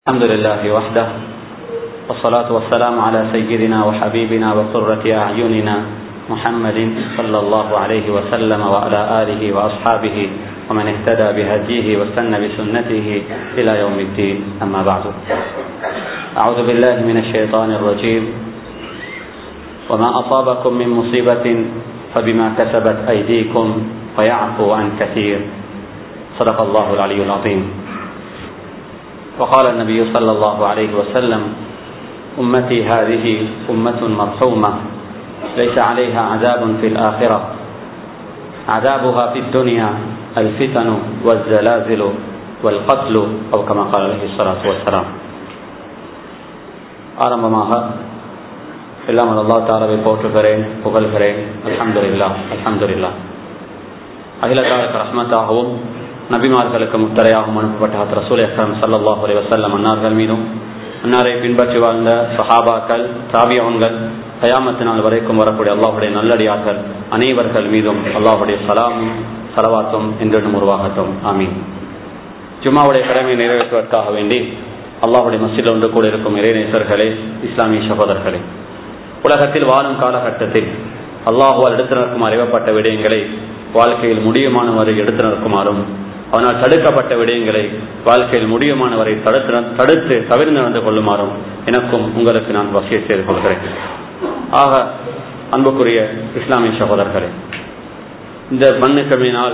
الحمد لله وحده والصلاة والسلام على سيدنا وحبيبنا وقرة أعيننا محمد صلى الله عليه وسلم وعلى آله وأصحابه ومن اهتدى بهديه واستنى بسنته إلى يوم الدين أما بعد أعوذ بالله من الشيطان الرجيم وما أصابكم من مصيبة فبما كسبت أيديكم ويعفو عن كثير صدق الله العلي العظيم وقال النبي صلى الله عليه وسلم أمتي هذه أمة مرحومة ليس عليها عذاب في الآخرة عذابها في الدنيا الفتن والزلازل والقتل أو كما قال عليه الصلاة والسلام ஆரம்பமாக எல்லாம் அல்லா தாலாவை போற்றுகிறேன் புகழ்கிறேன் அல்ஹம்துலில்லா அல்ஹம்துலில்லா அகிலத்தாருக்கு ரஹ்மத்தாகவும் நபிமார்களுக்கு முத்தரையாகவும் அனுப்பப்பட்ட ஹத் ரசூல் அக்ரம் சல்லாஹ் அலி வசல்லம் அன்னார்கள் மீதும் அன்னாரை பின்பற்றி வாழ்ந்த சஹாபாக்கள் தாபியவன்கள் கயாமத்து நாள் வரைக்கும் வரக்கூடிய அல்லாஹுடைய நல்லடியார்கள் அனைவர்கள் மீதும் அல்லாஹுடைய சலாமும் சலவாத்தும் என்றென்றும் உருவாகட்டும் ஆமீன் ஜும்மாவுடைய கடமை நிறைவேற்றுவதற்காக வேண்டி அல்லாஹுடைய மசில் ஒன்று கூட இருக்கும் இறைநேசர்களே இஸ்லாமிய சகோதரர்களே உலகத்தில் வாழும் காலகட்டத்தில் அல்லாஹுவால் எடுத்து நடக்கும் அறிவப்பட்ட விடயங்களை வாழ்க்கையில் முடியுமான வரை எடுத்து நடக்குமாறும் அவனால் தடுக்கப்பட்ட விடயங்களை வாழ்க்கையில் முடியுமான வரை தடுத்து தடுத்து தவிர்த்து நடந்து கொள்ளுமாறும் எனக்கும் உங்களுக்கு நான் வசிய செய்து கொள்கிறேன் ஆக அன்புக்குரிய இஸ்லாமிய சகோதரர்களே இந்த மண்ணுக்கமினால்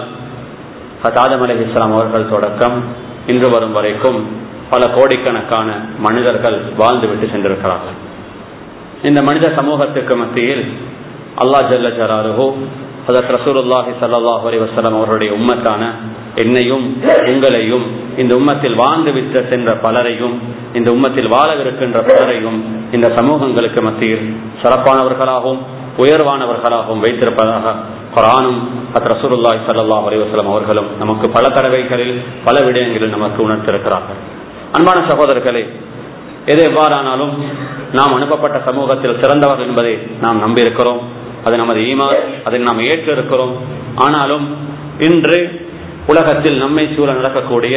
ஆதம் அலி இஸ்லாம் அவர்கள் தொடக்கம் இன்று வரும் வரைக்கும் பல கோடிக்கணக்கான மனிதர்கள் வாழ்ந்துவிட்டு சென்றிருக்கிறார்கள் இந்த மனித சமூகத்துக்கு மத்தியில் அல்லா ஜல்ல ஜலாலுஹோ அதற்கு ரசூலுல்லாஹி சல்லாஹ் அலி வசலம் அவர்களுடைய உம்மத்தான என்னையும் உங்களையும் இந்த உம்மத்தில் வாழ்ந்து விட்டு சென்ற பலரையும் இந்த உம்மத்தில் வாழவிருக்கின்ற பலரையும் இந்த சமூகங்களுக்கு மத்தியில் சிறப்பானவர்களாகவும் உயர்வானவர்களாகவும் வைத்திருப்பதாக குரானும் அத் ரசூலுல்லாஹி சல்லாஹ் அலி வசலம் அவர்களும் நமக்கு பல தடவைகளில் பல விடயங்களில் நமக்கு உணர்த்திருக்கிறார்கள் அன்பான சகோதரர்களே எது எவ்வாறானாலும் நாம் அனுப்பப்பட்ட சமூகத்தில் சிறந்தவர்கள் என்பதை நாம் நம்பியிருக்கிறோம் அது நமது ஈமா அதை நாம் ஏற்று இருக்கிறோம் ஆனாலும் இன்று உலகத்தில் நம்மை சூழ நடக்கக்கூடிய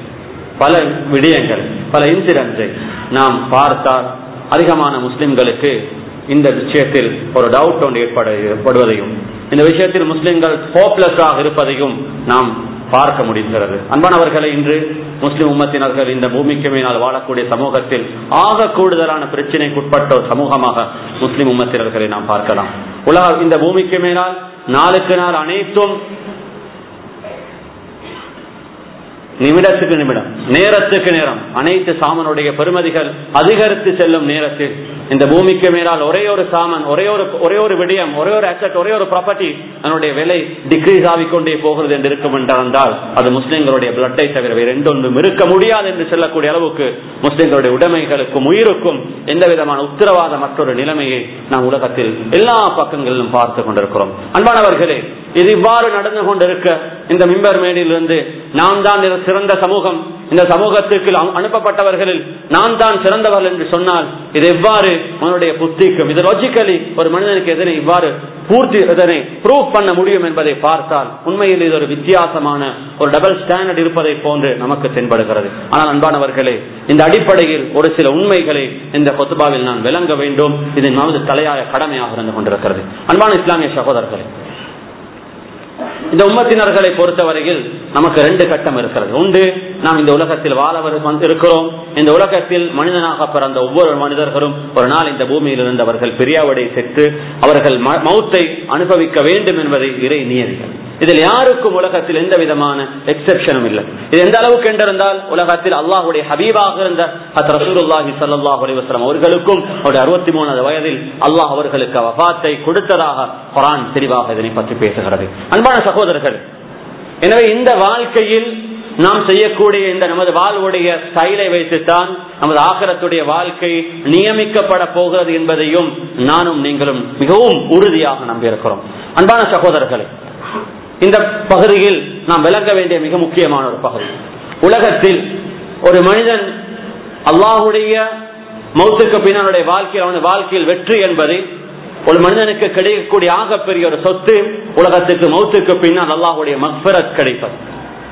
பல விடயங்கள் பல இன்சிடென்ட்ஸை நாம் பார்த்தால் அதிகமான முஸ்லிம்களுக்கு இந்த விஷயத்தில் ஒரு டவுட் ஒன்று ஏற்பட ஏற்படுவதையும் இந்த விஷயத்தில் முஸ்லிம்கள் ஹோப்லெஸ்ஸாக இருப்பதையும் நாம் பார்க்க முடிகிறது அன்பானவர்களை இன்று முஸ்லிம் உம்மத்தினர்கள் இந்த பூமிக்கு மேலால் வாழக்கூடிய சமூகத்தில் ஆக கூடுதலான பிரச்சனைக்கு உட்பட்ட ஒரு சமூகமாக முஸ்லிம் உம்மத்தினர்களை நாம் பார்க்கலாம் உலக இந்த பூமிக்கு மேலால் நாளுக்கு நாள் அனைத்தும் நிமிடத்துக்கு நிமிடம் நேரத்துக்கு நேரம் அனைத்து சாமனுடைய பெருமதிகள் அதிகரித்து செல்லும் நேரத்தில் இந்த பூமிக்கு மேலால் ஒரே ஒரு சாமன் ஒரே ஒரு ஒரே ஒரு விடயம் ஒரே ஒரு அசட் ஒரே ஒரு ப்ராப்பர்ட்டி அதனுடைய விலை டிக்ரீஸ் ஆகிக்கொண்டே போகிறது என்று இருக்கும் என்றால் அது முஸ்லிம்களுடைய பிளட்டை தவிர வேறு எந்தொன்றும் இருக்க முடியாது என்று சொல்லக்கூடிய அளவுக்கு முஸ்லிம்களுடைய உடைமைகளுக்கும் உயிருக்கும் எந்த விதமான உத்தரவாத மற்றொரு நிலைமையை நாம் உலகத்தில் எல்லா பக்கங்களிலும் பார்த்து கொண்டிருக்கிறோம் அன்பானவர்களே இது இவ்வாறு நடந்து கொண்டிருக்க இந்த மிம்பர் மேடிலிருந்து நாம் தான் சிறந்த சமூகம் இந்த சமூகத்துக்கு அனுப்பப்பட்டவர்களில் நான் தான் சிறந்தவர்கள் என்று சொன்னால் இது எவ்வாறு அவனுடைய புத்திக்கும் இது லாஜிக்கலி ஒரு மனிதனுக்கு எதனை இவ்வாறு பூர்த்தி இதனை ப்ரூவ் பண்ண முடியும் என்பதை பார்த்தால் உண்மையில் இது ஒரு வித்தியாசமான ஒரு டபுள் ஸ்டாண்டர்ட் இருப்பதை போன்று நமக்கு தென்படுகிறது ஆனால் அன்பானவர்களே இந்த அடிப்படையில் ஒரு சில உண்மைகளை இந்த கொத்துபாவில் நான் விளங்க வேண்டும் இது நமது தலையாய கடமையாக இருந்து கொண்டிருக்கிறது அன்பான இஸ்லாமிய சகோதரர்களே இந்த உம்மத்தினர்களை பொறுத்தவரையில் நமக்கு ரெண்டு கட்டம் இருக்கிறது உண்டு நாம் இந்த உலகத்தில் வாழ இருக்கிறோம் இந்த உலகத்தில் மனிதனாக பிறந்த ஒவ்வொரு மனிதர்களும் ஒரு நாள் இந்த பூமியில் இருந்தவர்கள் பிரியாவடை சென்று அவர்கள் மௌத்தை அனுபவிக்க வேண்டும் என்பதை இறை நியதிகள் இதில் யாருக்கும் உலகத்தில் எந்த விதமான எக்ஸெப்ஷனும் இல்லை இது எந்த அளவுக்கு என்றிருந்தால் உலகத்தில் அல்லாஹுடைய ஹபீபாக இருந்த ரசூலுல்லாஹி சல்லாஹ் அலிவஸ்லாம் அவர்களுக்கும் அவருடைய அறுபத்தி மூணாவது வயதில் அல்லாஹ் அவர்களுக்கு வபாத்தை கொடுத்ததாக குரான் தெளிவாக இதனை பற்றி பேசுகிறது அன்பான சகோதரர்கள் எனவே இந்த வாழ்க்கையில் நாம் செய்யக்கூடிய இந்த நமது வாழ்வுடைய ஸ்டைலை வைத்துத்தான் நமது ஆகரத்துடைய வாழ்க்கை நியமிக்கப்பட போகிறது என்பதையும் நானும் நீங்களும் மிகவும் உறுதியாக நம்பியிருக்கிறோம் அன்பான சகோதரர்களே இந்த பகுதியில் நாம் விளங்க வேண்டிய மிக முக்கியமான ஒரு பகுதி உலகத்தில் ஒரு மனிதன் அல்லாஹுடைய மௌத்துக்கு பின்னாளுடைய வாழ்க்கையில் அவனுடைய வாழ்க்கையில் வெற்றி என்பது ஒரு மனிதனுக்கு கிடைக்கக்கூடிய ஆகப்பெரிய ஒரு சொத்து உலகத்துக்கு மௌத்துக்கு பின்னால் அல்லாஹுடைய மக்பரத் கிடைப்பது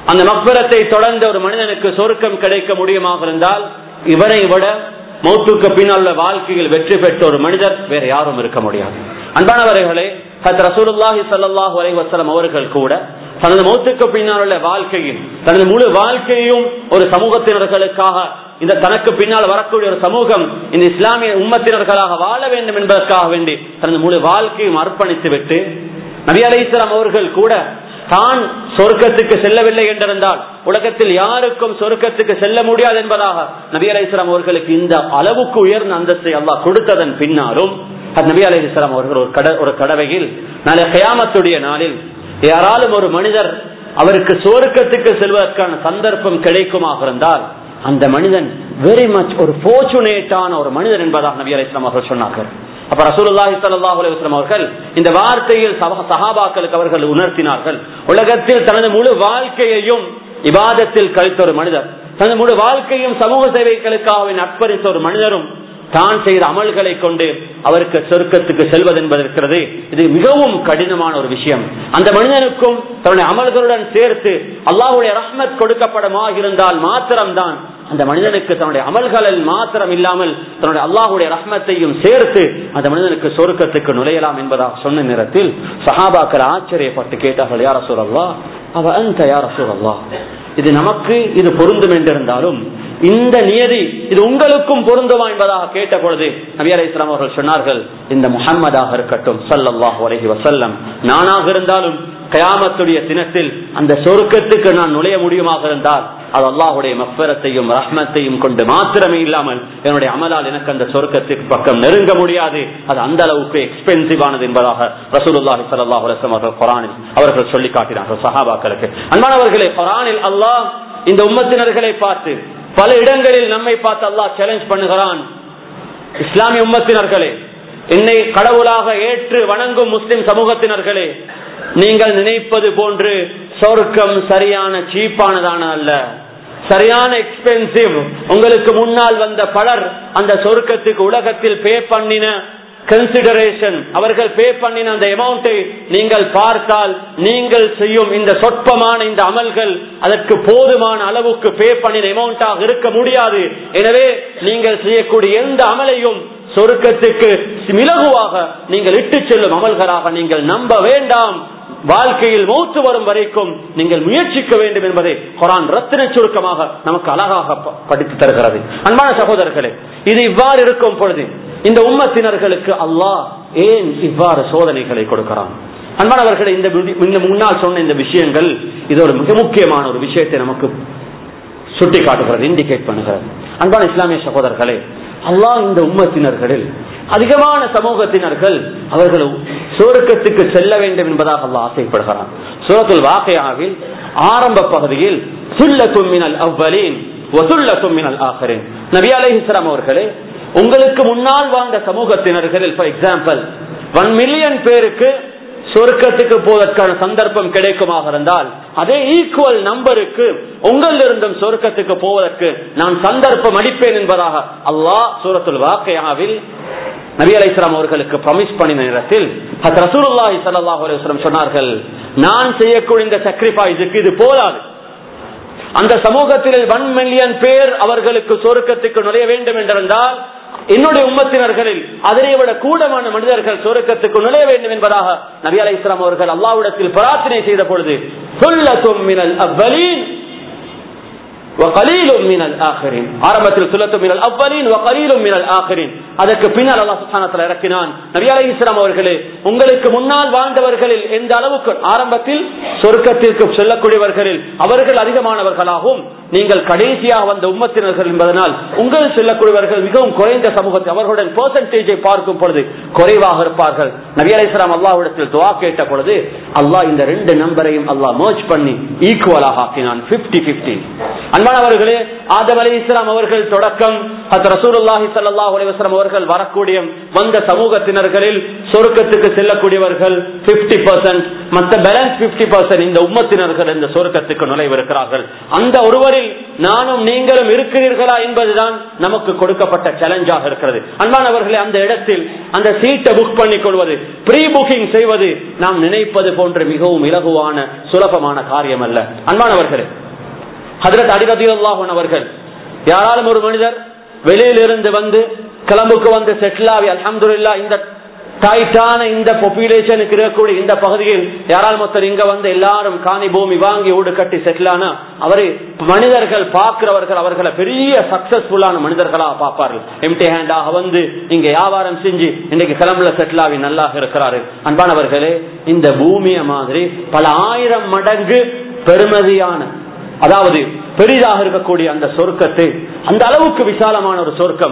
அந்த மக்பரத்தை தொடர்ந்த ஒரு மனிதனுக்கு சொர்க்கம் கிடைக்க முடியுமாக இருந்தால் இவரை விட மௌத்துக்கு பின்னால் உள்ள வாழ்க்கையில் வெற்றி பெற்ற ஒரு மனிதர் வேற யாரும் இருக்க முடியாது அன்பானவர்களே ஹத் ரசூலுல்லாஹி ஸல்லல்லாஹு அலைஹி வஸல்லம் அவர்கள் கூட தனது மௌத்துக்கு பின்னால் உள்ள வாழ்க்கையில் தனது முழு வாழ்க்கையும் ஒரு சமூகத்தினர்களுக்காக இந்த தனக்கு பின்னால் வரக்கூடிய ஒரு சமூகம் இந்த இஸ்லாமிய உம்மத்தினர்களாக வாழ வேண்டும் என்பதற்காக வேண்டி தனது முழு வாழ்க்கையும் அர்ப்பணித்து விட்டு நபி அலை இஸ்லாம் அவர்கள் கூட தான் சொர்க்கத்துக்கு செல்லவில்லை என்றிருந்தால் உலகத்தில் யாருக்கும் சொர்க்கத்துக்கு செல்ல முடியாது என்பதாக நபி அலை இஸ்லாம் அவர்களுக்கு இந்த அளவுக்கு உயர்ந்த அந்தஸ்தை அல்லாஹ் கொடுத்ததன் பின்னாலும் நபி அலை இஸ்லாம் அவர்கள் ஒரு கட ஒரு கடவையில் நாளை கயாமத்துடைய நாளில் யாராலும் ஒரு மனிதர் அவருக்கு சொர்க்கத்துக்கு செல்வதற்கான சந்தர்ப்பம் கிடைக்குமாக இருந்தால் அந்த மனிதன் வெரி மச் ஒரு போர்ச்சுனேட்டான ஒரு மனிதன் என்பதாக நபி அலி இஸ்லாம் அவர்கள் சொன்னார்கள் அப்ப ரசூலுல்லாஹி ஸல்லல்லாஹு அலைஹி வஸல்லம் அவர்கள் இந்த வார்த்தையில் சஹாபாக்களுக்கு அவர்கள் உணர்த்தினார்கள் உலகத்தில் தனது முழு வாழ்க்கையையும் இபாதத்தில் கழித்த ஒரு மனிதர் தனது முழு வாழ்க்கையும் சமூக சேவைகளுக்காக அர்ப்பணித்த ஒரு மனிதரும் தான் செய்த அமல்களை கொண்டு அவருக்கு சொர்க்கத்துக்கு செல்வது என்பது இருக்கிறது இது மிகவும் கடினமான ஒரு விஷயம் அந்த மனிதனுக்கும் தன்னுடைய அமல்களுடன் சேர்த்து அல்லாஹுடைய ரஹ்மத் கொடுக்கப்படமாக இருந்தால் மாத்திரம்தான் அந்த மனிதனுக்கு தன்னுடைய அமல்களில் மாத்திரம் இல்லாமல் தன்னுடைய அல்லாஹுடைய ரஹ்மத்தையும் சேர்த்து அந்த மனிதனுக்கு சொர்க்கத்துக்கு நுழையலாம் என்பதாக சொன்ன நேரத்தில் சஹாபாக்கள் ஆச்சரியப்பட்டு கேட்டார்கள் யார சூழல்லா அவ அந்த யார சூழல்லா இது நமக்கு இது பொருந்தும் என்றிருந்தாலும் இந்த நியதி இது உங்களுக்கும் பொருந்துமா என்பதாக கேட்ட பொழுது நபி அலை இஸ்லாம் அவர்கள் சொன்னார்கள் இந்த முகம்மதாக இருக்கட்டும் சல்லல்லாஹு அலஹி வசல்லம் நானாக இருந்தாலும் கயாமத்துடைய தினத்தில் அந்த சொருக்கத்துக்கு நான் நுழைய முடியுமாக இருந்தால் அது அல்லாஹுடைய மஃபரத்தையும் ரஹ்மத்தையும் கொண்டு மாத்திரமே இல்லாமல் என்னுடைய அமலால் எனக்கு அந்த சொர்க்கத்துக்கு பக்கம் நெருங்க முடியாது அது அந்த அளவுக்கு எக்ஸ்பென்சிவ் ஆனது என்பதாக ரசூலுல்லாஹி ஸல்லல்லாஹு அலைஹி வஸல்லம் அவர்கள் குர்ஆனில் அவர்கள் சொல்லி காட்டினார்கள் சஹாபாக்களுக்கு அன்பானவர்களே குர்ஆனில் அல்லாஹ் இந்த உம்மத்தினர்களை பார்த்து பல இடங்களில் நம்மை பார்த்து அல்லாஹ் சேலஞ்ச் பண்ணுகிறான் இஸ்லாமிய உம்மத்தினர்களே என்னை கடவுளாக ஏற்று வணங்கும் முஸ்லிம் சமூகத்தினர்களே நீங்கள் நினைப்பது போன்று சொர்க்கம் சரியான சீப்பானதான அல்ல சரியான எக்ஸ்பென்சிவ் உங்களுக்கு முன்னால் வந்த பலர் அந்த சொர்க்கத்துக்கு உலகத்தில் பே பண்ணின கன்சிடரேஷன் அவர்கள் பே பண்ணின அந்த அமௌண்டை நீங்கள் பார்த்தால் நீங்கள் செய்யும் இந்த சொற்பமான இந்த அமல்கள் அதற்கு போதுமான அளவுக்கு பே பண்ணின அமௌண்டாக இருக்க முடியாது எனவே நீங்கள் செய்யக்கூடிய எந்த அமலையும் சொருக்கத்துக்கு மிளகுவாக நீங்கள் இட்டு செல்லும் அமல்களாக நீங்கள் நம்ப வேண்டாம் வாழ்க்கையில் மௌத்து வரும் வரைக்கும் நீங்கள் முயற்சிக்க வேண்டும் என்பதை குரான் ரத்தின சுருக்கமாக நமக்கு அழகாக படித்து தருகிறது அன்பான சகோதரர்களே இது இவ்வாறு இருக்கும் பொழுது இந்த உம்மத்தினர்களுக்கு அல்லாஹ் ஏன் இவ்வாறு சோதனைகளை கொடுக்கிறான் அன்பானவர்களை இந்த இந்த முன்னால் சொன்ன இந்த விஷயங்கள் இது ஒரு மிக முக்கியமான ஒரு விஷயத்தை நமக்கு சுட்டி காட்டுகிறது இண்டிகேட் பண்ணுகிறது அன்பான இஸ்லாமிய சகோதரர்களே அல்லாஹ் இந்த உம்மத்தினர்களில் அதிகமான சமூகத்தினர்கள் அவர்கள் சுவர்க்கத்துக்கு செல்ல வேண்டும் என்பதாக அல்லாஹ் ஆசைப்படுகிறான் சூரத்துல் வாக்கையாவில் ஆரம்ப பகுதியில் சுல்ல தும்மினல் அவ்வலீன் ஒசுல்ல தும்மினல் ஆகரின் நபி அலைஹிஸ்லாம் அவர்களே உங்களுக்கு முன்னால் வாழ்ந்த சமூகத்தினர்களில் ஃபார் எக்ஸாம்பிள் ஒன் மில்லியன் பேருக்கு சொர்க்கத்துக்கு போவதற்கான சந்தர்ப்பம் கிடைக்குமாக இருந்தால் அதே ஈக்குவல் நம்பருக்கு உங்களிருந்தும் சொர்க்கத்துக்கு போவதற்கு நான் சந்தர்ப்பம் அளிப்பேன் என்பதாக அல்லாஹ் சூரத்துல் வாக்கையாவில் நபி அலை இஸ்லாம் அவர்களுக்கு ப்ரமிஸ் பண்ணின நேரத்தில் ரசூலுல்லாஹி ஸல்லல்லாஹு அலைஹி வஸல்லம் சொன்னார்கள் நான் செய்யக்கூடிய இந்த சாக்ரிஃபைஸுக்கு இது போதாது அந்த சமூகத்தில் ஒன் மில்லியன் பேர் அவர்களுக்கு சொருக்கத்துக்கு நுழைய வேண்டும் என்றிருந்தால் என்னுடைய உம்மத்தினர்களில் அதனை விட கூடமான மனிதர்கள் சொருக்கத்துக்கு நுழைய வேண்டும் என்பதாக நபி அலை இஸ்லாம் அவர்கள் அல்லாவிடத்தில் பிரார்த்தனை செய்த பொழுது ஆரம்பத்தில் சுல்லத்து மினல் அவ்வலின் வகலீலும் மினல் ஆகரின் அதற்கு பின்னால் அல்லாஹ் சுப்ஹானஹு இறக்கினான் நபி அலைஹி இஸ்லாம் அவர்களே உங்களுக்கு முன்னால் வாழ்ந்தவர்களில் எந்த அளவுக்கு ஆரம்பத்தில் சொர்க்கத்திற்கு செல்லக்கூடியவர்களில் அவர்கள் அதிகமானவர்களாகவும் நீங்கள் கடைசியாக வந்த உம்மத்தினர்கள் என்பதனால் உங்கள் செல்லக்கூடியவர்கள் மிகவும் குறைந்த சமூகத்தை அவர்களுடன் பெர்சன்டேஜை பார்க்கும் பொழுது குறைவாக இருப்பார்கள் நபி அலை இஸ்லாம் அல்லாஹ்விடத்தில் துவா கேட்ட பொழுது அல்லாஹ் இந்த ரெண்டு நம்பரையும் அல்லாஹ் மர்ஜ் பண்ணி ஈக்குவலாக ஆக்கினான் பிப்டி பிப்டி அன்பானவர்களே ஆதம் அலி இஸ்லாம் அவர்கள் தொடக்கம் ரசூலுல்லாஹி ஸல்லல்லாஹு அலைஹி வஸல்லம் அவர்கள் வரக்கூடிய வந்த சமூகத்தினர்களில் சொர்க்கத்துக்கு செல்லக்கூடியவர்கள் 50% மற்ற பேலன்ஸ் 50% இந்த உம்மத்தினர்கள் இந்த சொர்க்கத்துக்கு நுழைவிருக்கிறார்கள் அந்த ஒருவரில் நானும் நீங்களும் இருக்கிறீர்களா என்பதுதான் நமக்கு கொடுக்கப்பட்ட சேலஞ்சாக இருக்கிறது அன்பானவர்களே அந்த இடத்தில் அந்த சீட்டை புக் பண்ணிக் கொள்வது ப்ரீ புக்கிங் செய்வது நாம் நினைப்பது போன்ற மிகவும் இலகுவான சுலபமான காரியம் அல்ல அன்பானவர்களே ஹதரத் அடிரதியுல்லாஹன் அவர்கள் யாராலும் ஒரு மனிதர் வெளியிலிருந்து வந்து கிளம்புக்கு வந்து செட்டில் ஆகி அலமதுல்லா இந்த டைட்டான இந்த பாப்புலேஷனுக்கு இருக்கக்கூடிய இந்த பகுதியில் யாரால் மொத்தர் இங்க வந்து எல்லாரும் காணி பூமி வாங்கி ஊடு கட்டி செட்டில் ஆனா அவரை மனிதர்கள் பார்க்கிறவர்கள் அவர்களை பெரிய சக்சஸ்ஃபுல்லான மனிதர்களா பார்ப்பார்கள் எம்டி ஹேண்டாக வந்து இங்க வியாபாரம் செஞ்சு இன்னைக்கு கிளம்புல செட்டில் ஆகி நல்லா இருக்கிறாரு அன்பானவர்களே இந்த பூமியை மாதிரி பல ஆயிரம் மடங்கு பெருமதியான அதாவது பெரிதாக இருக்கக்கூடிய அந்த சொர்க்கத்தை அந்த அளவுக்கு விசாலமான ஒரு சொர்க்கம்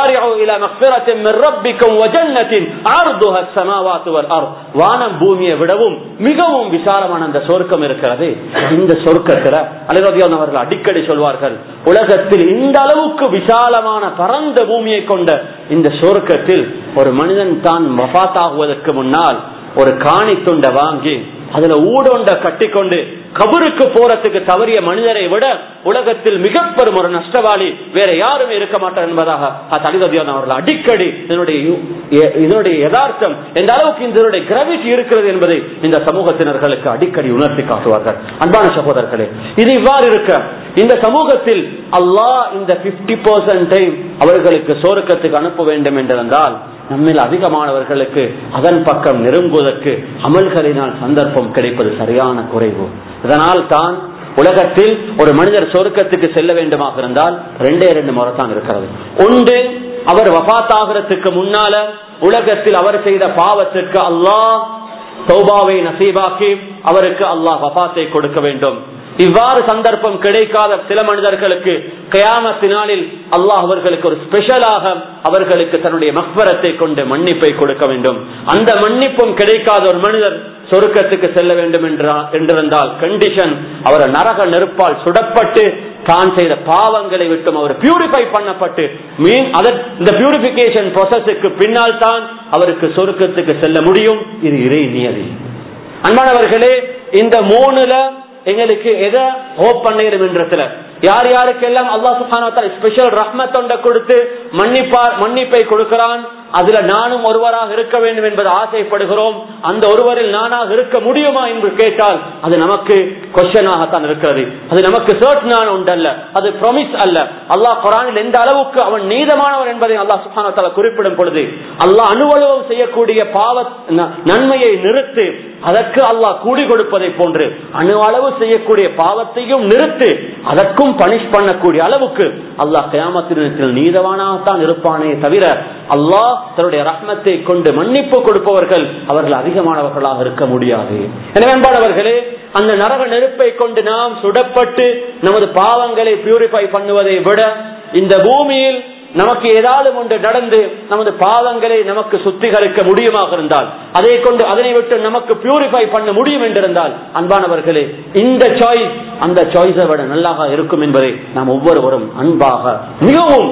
வானம் பூமியை விடவும் மிகவும் விசாலமான அந்த சொர்க்கம் இருக்கிறது இந்த சொர்க்கத்துல அலிரதியான் அவர்கள் அடிக்கடி சொல்வார்கள் உலகத்தில் இந்த அளவுக்கு விசாலமான பரந்த பூமியை கொண்ட இந்த சொர்க்கத்தில் ஒரு மனிதன் தான் வபாத்தாகுவதற்கு முன்னால் ஒரு காணி துண்டை வாங்கி அதுல ஊடொண்ட கட்டிக்கொண்டு கபருக்கு போறதுக்கு தவறிய மனிதரை விட உலகத்தில் மிக பெரும் ஒரு நஷ்டவாளி வேற யாருமே இருக்க மாட்டார் என்பதாக தலிததியான அவர்கள் அடிக்கடி இதனுடைய இதனுடைய யதார்த்தம் எந்த அளவுக்கு இதனுடைய கிராவிட்டி இருக்கிறது என்பதை இந்த சமூகத்தினர்களுக்கு அடிக்கடி உணர்த்தி காட்டுவார்கள் அன்பான சகோதரர்களே இது இவ்வாறு இருக்க இந்த சமூகத்தில் அல்லாஹ் இந்த பிப்டி பர்சன்டை அவர்களுக்கு சோருக்கத்துக்கு அனுப்ப வேண்டும் என்றிருந்தால் நம்மில் அதிகமானவர்களுக்கு அதன் பக்கம் நெருங்குவதற்கு அமல்களினால் சந்தர்ப்பம் கிடைப்பது சரியான குறைவு இதனால் தான் உலகத்தில் ஒரு மனிதர் சொர்க்கத்துக்கு செல்ல வேண்டுமாக இருந்தால் ரெண்டே ரெண்டு முறை தான் இருக்கிறது ஒன்று அவர் வபாத்தாகிறதுக்கு முன்னால உலகத்தில் அவர் செய்த பாவத்திற்கு அல்லாஹ் சௌபாவை நசீபாக்கி அவருக்கு அல்லாஹ் வபாத்தை கொடுக்க வேண்டும் இவ்வாறு சந்தர்ப்பம் கிடைக்காத சில மனிதர்களுக்கு கயாமத்தினாலில் அல்லாஹ் அவர்களுக்கு ஒரு ஸ்பெஷலாக அவர்களுக்கு தன்னுடைய மக்பரத்தை கொண்டு மன்னிப்பை கொடுக்க வேண்டும் அந்த மன்னிப்பும் கிடைக்காத ஒரு மனிதர் சொருக்கத்துக்கு செல்ல வேண்டும் என்றிருந்தால் கண்டிஷன் அவர் நரக நெருப்பால் சுடப்பட்டு தான் செய்த பாவங்களை விட்டும் அவர் பியூரிஃபை பண்ணப்பட்டு மீன் இந்த பியூரிபிகேஷன் ப்ராசஸுக்கு பின்னால் தான் அவருக்கு சொருக்கத்துக்கு செல்ல முடியும் இது இறை நியதி அன்பானவர்களே இந்த மூணுல எங்களுக்கு எதை ஹோப் பண்ணிடும் என்றதுல யார் யாருக்கெல்லாம் அல்லா சுஹான ஸ்பெஷல் ரஹ்மத்தொண்ட கொடுத்து மன்னிப்பார் மன்னிப்பை கொடுக்கிறான் அதுல நானும் ஒருவராக இருக்க வேண்டும் என்பது ஆசைப்படுகிறோம் அந்த ஒருவரில் நானாக இருக்க முடியுமா என்று கேட்டால் அது நமக்கு கொஸ்டனாகத்தான் இருக்கிறது அது நமக்கு சர்ட்னான உண்டல்ல அது ப்ரொமிஸ் அல்ல அல்லாஹ் குரானில் எந்த அளவுக்கு அவன் நீதமானவர் என்பதை அல்லாஹ் சுஹான குறிப்பிடும் பொழுது அல்லாஹ் அனுவலகம் செய்யக்கூடிய பாவ நன்மையை நிறுத்து அதற்கு அல்லாஹ் கூடி கொடுப்பதை போன்று அணு அளவு செய்யக்கூடிய பாவத்தையும் நிறுத்து அதற்கும் பனிஷ் பண்ணக்கூடிய அளவுக்கு அல்லாஹ் கயாமத்தினத்தில் நீதவானாகத்தான் இருப்பானே தவிர அல்லாஹ் தன்னுடைய ரத்னத்தை கொண்டு மன்னிப்பு கொடுப்பவர்கள் அவர்கள் அதிகமானவர்களாக இருக்க முடியாது எனவே அன்பானவர்களே அந்த நரக நெருப்பை கொண்டு நாம் சுடப்பட்டு நமது பாவங்களை பியூரிஃபை பண்ணுவதை விட இந்த பூமியில் நமக்கு ஏதாவது ஒன்று நடந்து நமது பாவங்களை நமக்கு சுத்திகரிக்க முடியுமாக இருந்தால் அதை கொண்டு அதனை விட்டு நமக்கு பியூரிஃபை பண்ண முடியும் என்றிருந்தால் அன்பானவர்களே இந்த சாய்ஸ் அந்த சாய்ஸை விட நல்லாக இருக்கும் என்பதை நாம் ஒவ்வொருவரும் அன்பாக மிகவும்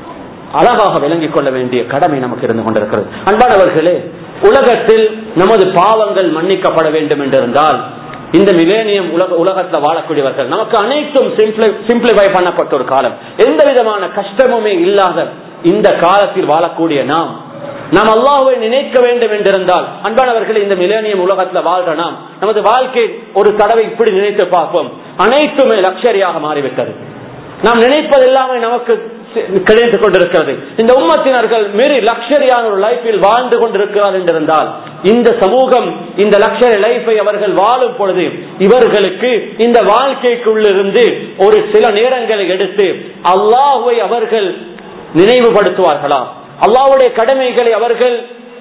அழகாக விளங்கிக் கொள்ள வேண்டிய கடமை நமக்கு இருந்து கொண்டிருக்கிறது அன்பானவர்களே உலகத்தில் நமது பாவங்கள் மன்னிக்கப்பட வேண்டும் என்றிருந்தால் இந்த மிலேனியம் உலக உலகத்தில் வாழக்கூடியவர்கள் நமக்கு அனைத்தும் சிம்பிளிஃபை பண்ணப்பட்ட ஒரு காலம் எந்த விதமான கஷ்டமுமே இல்லாத இந்த காலத்தில் வாழக்கூடிய நாம் நாம் அல்லாஹுவை நினைக்க வேண்டும் என்றிருந்தால் அன்பானவர்கள் இந்த மிலேனியம் உலகத்தில் வாழ்ற நாம் நமது வாழ்க்கை ஒரு தடவை இப்படி நினைத்து பார்ப்போம் அனைத்துமே லக்ஷரியாக மாறிவிட்டது நாம் நினைப்பது எல்லாமே நமக்கு கிடைத்துக் கொண்டிருக்கிறது இந்த உம்மத்தினர்கள் மீறி லக்ஷரியான ஒரு லைஃபில் வாழ்ந்து கொண்டிருக்கிறார் என்றிருந்தால் இந்த சமூகம் இந்த லக்ஷரி லைஃபை அவர்கள் வாழும் பொழுது இவர்களுக்கு இந்த வாழ்க்கைக்குள்ளிருந்து ஒரு சில நேரங்களை எடுத்து அல்லாஹுவை அவர்கள் நினைவுபடுத்துவார்களா அல்லாவுடைய கடமைகளை அவர்கள்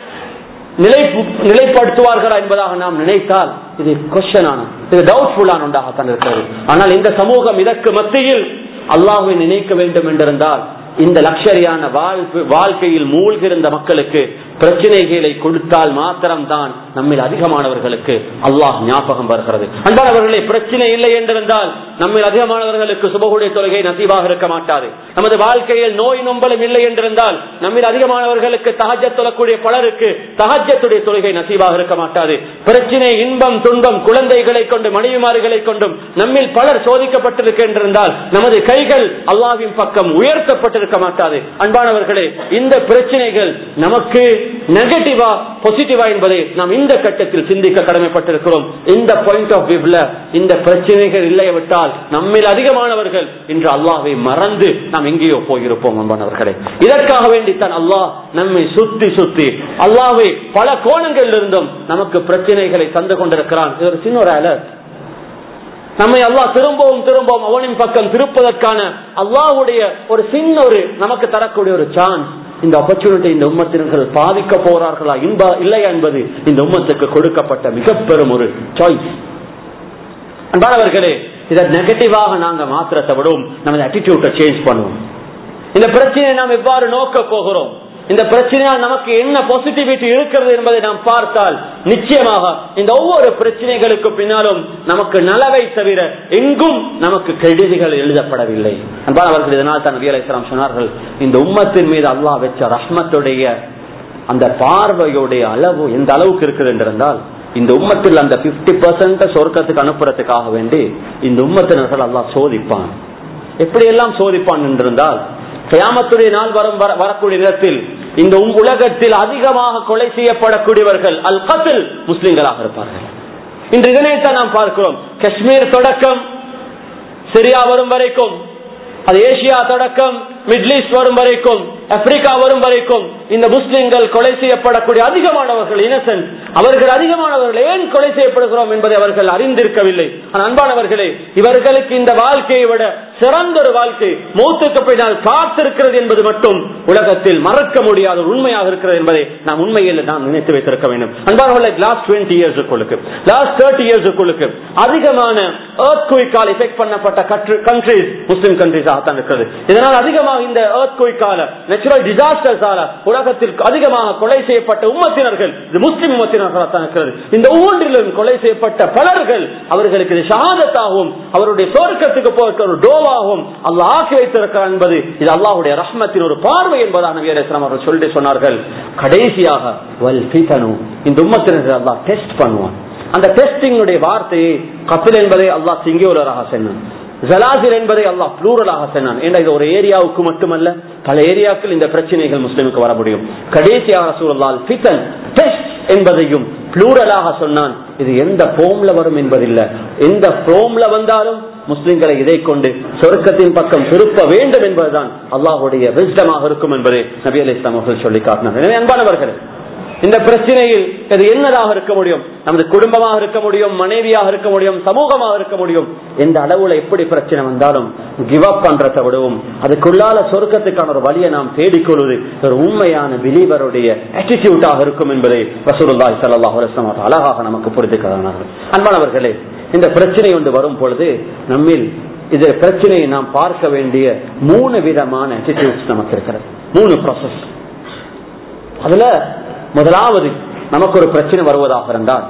நிலை நிலைப்படுத்துவார்களா என்பதாக நாம் நினைத்தால் இது கொஸ்டனான இது டவுட்ஃபுல்லான ஒன்றாகத்தான் இருக்கிறது ஆனால் இந்த சமூகம் இதற்கு மத்தியில் அல்லாஹுவை நினைக்க வேண்டும் என்றிருந்தால் இந்த லக்ஷரியான வாழ்வு வாழ்க்கையில் மூழ்கிருந்த மக்களுக்கு பிரச்சனைகளை கொடுத்தால் மாத்திரம்தான் நம்மில் அதிகமானவர்களுக்கு அல்லாஹ் ஞாபகம் வருகிறது அன்பானவர்களே பிரச்சனை இல்லை என்றிருந்தால் நம்மில் அதிகமானவர்களுக்கு சுபகுடைய தொழுகை நசீவாக இருக்க மாட்டாது நமது வாழ்க்கையில் நோய் நொம்பலும் இல்லை என்றிருந்தால் நம்மில் அதிகமானவர்களுக்கு தகஜ தொழக்கூடிய பலருக்கு தகஜத்துடைய தொழுகை நசீவாக இருக்க மாட்டாது பிரச்சனை இன்பம் துன்பம் குழந்தைகளை கொண்டு மனைவிமார்களை கொண்டும் நம்மில் பலர் சோதிக்கப்பட்டிருக்கின்றிருந்தால் நமது கைகள் அல்லாவின் பக்கம் உயர்த்தப்பட்டிருக்க மாட்டாது அன்பானவர்களே இந்த பிரச்சனைகள் நமக்கு நெகட்டிவா பாசிட்டிவா என்பதை நாம் இந்த கட்டத்தில் சிந்திக்க கடமைப்பட்டிருக்கிறோம் இந்த பாயிண்ட் ஆஃப் வியூல இந்த பிரச்சனைகள் இல்லைய விட்டால் நம்மில் அதிகமானவர்கள் இன்று அல்லாஹை மறந்து நாம் எங்கேயோ போயிருப்போம் அன்பானவர்களே இதற்காக வேண்டித்தான் அல்லாஹ் நம்மை சுத்தி சுத்தி அல்லாஹை பல கோணங்களில் இருந்தும் நமக்கு பிரச்சனைகளை தந்து கொண்டிருக்கிறான் இது ஒரு சின்ன ஒரு அலர்ட் நம்மை அல்லாஹ் திரும்பவும் திரும்பவும் அவனின் பக்கம் திருப்பதற்கான அல்லாஹ்வுடைய ஒரு சின்ன ஒரு நமக்கு தரக்கூடிய ஒரு சான்ஸ் இந்த ஆப்பர்ச்சுனிட்டி இந்த உம்மத்தினர்கள் பாதிக்க போறார்களா இன்பா இல்லையா என்பது இந்த உம்மத்துக்கு கொடுக்கப்பட்ட மிக பெரும் ஒரு சாய்ஸ் அன்பானவர்களே இதை நெகட்டிவாக நாங்க மாத்திரத்தை விடவும் நமது அட்டிடியூட்டை சேஞ்ச் பண்ணுவோம் இந்த பிரச்சனையை நாம் எவ்வாறு நோக்க போகிறோம் இந்த பிரச்சனையால் நமக்கு என்ன பாசிட்டிவிட்டி இருக்கிறது என்பதை நாம் பார்த்தால் நிச்சயமாக இந்த ஒவ்வொரு பிரச்சனைகளுக்கு பின்னாலும் நமக்கு நலவை தவிர எங்கும் நமக்கு கெடுதிகள் எழுதப்படவில்லை அன்பானவர்கள் இதனால் தான் நபி அலைஹிஸ்ஸலாம் சொன்னார்கள் இந்த உம்மத்தின் மீது அல்லாஹ் வச்ச ரஹ்மத்துடைய அந்த பார்வையுடைய அளவு எந்த அளவுக்கு இருக்குது என்றிருந்தால் இந்த உம்மத்தில் அந்த பிப்டி பர்சன்ட் சொர்க்கத்துக்கு அனுப்புறதுக்காக வேண்டி இந்த உம்மத்தினர்கள் அல்லாஹ் சோதிப்பான் எப்படியெல்லாம் சோதிப்பான் என்றிருந்தால் கியாமத்துடைய நாள் வரும் வர- வரக்கூடிய நேரத்தில் இந்த உம் உலகத்தில் அதிகமாக கொலை செய்யப்படக்கூடியவர்கள் அல் கத்தில் முஸ்லிம்களாக இருப்பார்கள் இன்று இதனைத்தான் நாம் பார்க்கிறோம் காஷ்மீர் தொடக்கம் சிரியா வரும் வரைக்கும் அது ஏசியா தொடக்கம் மிடில் ஈஸ்ட் வரும் வரைக்கும் ஆப்பிரிக்கா வரும் வரைக்கும் இந்த முஸ்லிம்கள் கொலை செய்யப்படக்கூடிய அதிகமானவர்கள் இனசென்ட் அவர்கள் அதிகமானவர்கள் ஏன் கொலை செய்யப்படுகிறோம் என்பதை அவர்கள் அறிந்திருக்கவில்லை ஆனால் அன்பானவர்களே இவர்களுக்கு இந்த வாழ்க்கையை விட சிறந்த ஒரு வாழ்க்கை மூத்துக்கு பின்னால் காத்திருக்கிறது என்பது மட்டும் உலகத்தில் மறக்க முடியாத ஒரு உண்மையாக இருக்கிறது என்பதை நாம் உண்மையில் நாம் நினைத்து வைத்திருக்க வேண்டும் அன்பானவர்களை லாஸ்ட் டுவெண்ட்டி இயர்ஸுக்குள்ளுக்கு லாஸ்ட் தேர்ட்டி இயர்ஸுக்குள்ளுக்கு அதிகமான earthquake-ஆல் எஃபெக்ட் பண்ணப்பட்ட கண்ட்ரிஸ் முஸ்லிம் கண்ட்ரிஸாகத்தான் இருக்கிறது இதனால் அதிகமாக இந்த earthquake-ஆல நேச்சுரல் டிசாஸ்டர்ஸால உலகத்தில் அதிகமாக கொலை செய்யப்பட்ட உம்மத்தினர்கள் இது முஸ்லிம் உம்மத்தினர்களாகத்தான் இருக்கிறது இந்த ஒவ்வொன்றிலும் கொலை செய்யப்பட்ட பலர்கள் அவர்களுக்கு இது ஷஹாதத்தாகவும் அவருடைய சொர்க்கத்துக்கு போகிற ஒரு டோவாகவும் அல்லாஹ் ஆக்கி வைத்திருக்கிறார் என்பது இது அல்லாஹ்வுடைய ரஹ்மத்தின் ஒரு பார்வை என்பதாக நபி அலைஹிஸ் ஸலாம் அவர்கள் சொல்லிட்டு சொன்னார்கள் கடைசியாக வல் ஃபிதனு இந்த உம்மத்தினர்கள் அல்லாஹ் டெஸ்ட் பண்ணுவான் அந்த டெஸ்டிங்குடைய வார்த்தையை கபில் என்பதை அல்லாஹ் சிங்கியுலராக சொன்னான் ஜலாசில் என்பதை அல்லாஹ் ப்ளூரலாக சொன்னான் ஏன்னா இது ஒரு ஏரியாவுக்கு மட்டுமல்ல பல ஏரியாக்கள் இந்த பிரச்சனைகள் முஸ்லிமுக்கு வர முடியும் கடைசியாக சூழலால் ஃபிதன் டெஸ்ட் என்பதையும் ப்ளூரலாக சொன்னான் இது எந்த போம்ல வரும் என்பதில்லை எந்த போம்ல வந்தாலும் முஸ்லிம்களை இதை கொண்டு சொர்க்கத்தின் பக்கம் திருப்ப வேண்டும் என்பதுதான் அல்லாஹுடைய விஸ்டமாக இருக்கும் என்பதை நபி அலி இஸ்லாம் அவர்கள் சொல்லி காட்டினார் எனவே அன்பானவர்கள் இந்த பிரச்சனையில் இது என்னதாக இருக்க முடியும் நமது குடும்பமாக இருக்க முடியும் மனைவியாக இருக்க முடியும் சமூகமாக இருக்க முடியும் எந்த அளவுல எப்படி பிரச்சனை வந்தாலும் கிவ் அப் பண்றதை விடவும் அதுக்குள்ளால சொர்க்கத்துக்கான ஒரு வழியை நாம் தேடிக்கொள்வது ஒரு உண்மையான பிலீவருடைய ஆட்டிடியூட்டாக இருக்கும் என்பதை ரசூலுல்லாஹி ஸல்லல்லாஹு அலைஹி வஸல்லம் அழகாக நமக்கு புரிந்துக்கிறார்கள் அன்பானவர்களே இந்த பிரச்சனை ஒன்று வரும் பொழுது நம்மில் இது பிரச்சனையை நாம் பார்க்க வேண்டிய மூணு விதமான ஆட்டிடியூட்ஸ் நமக்கு இருக்கிறது மூணு ப்ராசஸ் அதுல முதலாவது நமக்கு ஒரு பிரச்சனை வருவதாக இருந்தால்